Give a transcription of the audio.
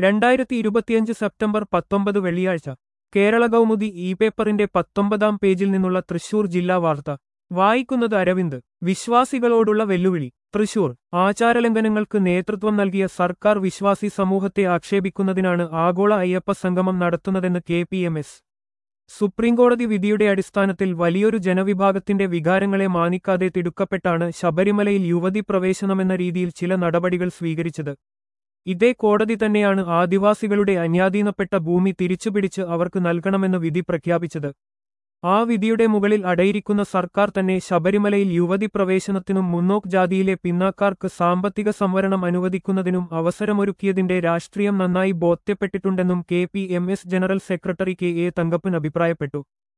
രണ്ടായിരത്തി ഇരുപത്തിയഞ്ച് സെപ്റ്റംബർ പത്തൊമ്പത് വെള്ളിയാഴ്ച കേരള കൗമുദി ഇ പേപ്പറിന്റെ പത്തൊമ്പതാം പേജിൽ നിന്നുള്ള തൃശൂർ ജില്ലാ വാർത്ത വായിക്കുന്നത് അരവിന്ദ് വിശ്വാസികളോടുള്ള വെല്ലുവിളി തൃശൂർ ആചാരലംഘനങ്ങൾക്ക് നേതൃത്വം നൽകിയ സർക്കാർ വിശ്വാസി സമൂഹത്തെ ആക്ഷേപിക്കുന്നതിനാണ് ആഗോള അയ്യപ്പ സംഗമം നടത്തുന്നതെന്ന് കെ പി എം എസ് സുപ്രീംകോടതി വിധിയുടെ അടിസ്ഥാനത്തിൽ വലിയൊരു ജനവിഭാഗത്തിന്റെ വികാരങ്ങളെ മാനിക്കാതെ തിടുക്കപ്പെട്ടാണ് ശബരിമലയിൽ യുവതി പ്രവേശനമെന്ന രീതിയിൽ ചില നടപടികൾ സ്വീകരിച്ചത് ഇതേ കോടതി തന്നെയാണ് ആദിവാസികളുടെ അന്യാധീനപ്പെട്ട ഭൂമി തിരിച്ചുപിടിച്ച് അവർക്ക് നൽകണമെന്ന് വിധി പ്രഖ്യാപിച്ചത് ആ വിധിയുടെ മുകളിൽ അടയിരിക്കുന്ന സർക്കാർ തന്നെ ശബരിമലയിൽ യുവതി പ്രവേശനത്തിനും മുന്നോക്ക് ജാതിയിലെ പിന്നാക്കാർക്ക് സാമ്പത്തിക സംവരണം അനുവദിക്കുന്നതിനും അവസരമൊരുക്കിയതിന്റെ രാഷ്ട്രീയം നന്നായി ബോധ്യപ്പെട്ടിട്ടുണ്ടെന്നും K P M S general secretary K A Thankappan അഭിപ്രായപ്പെട്ടു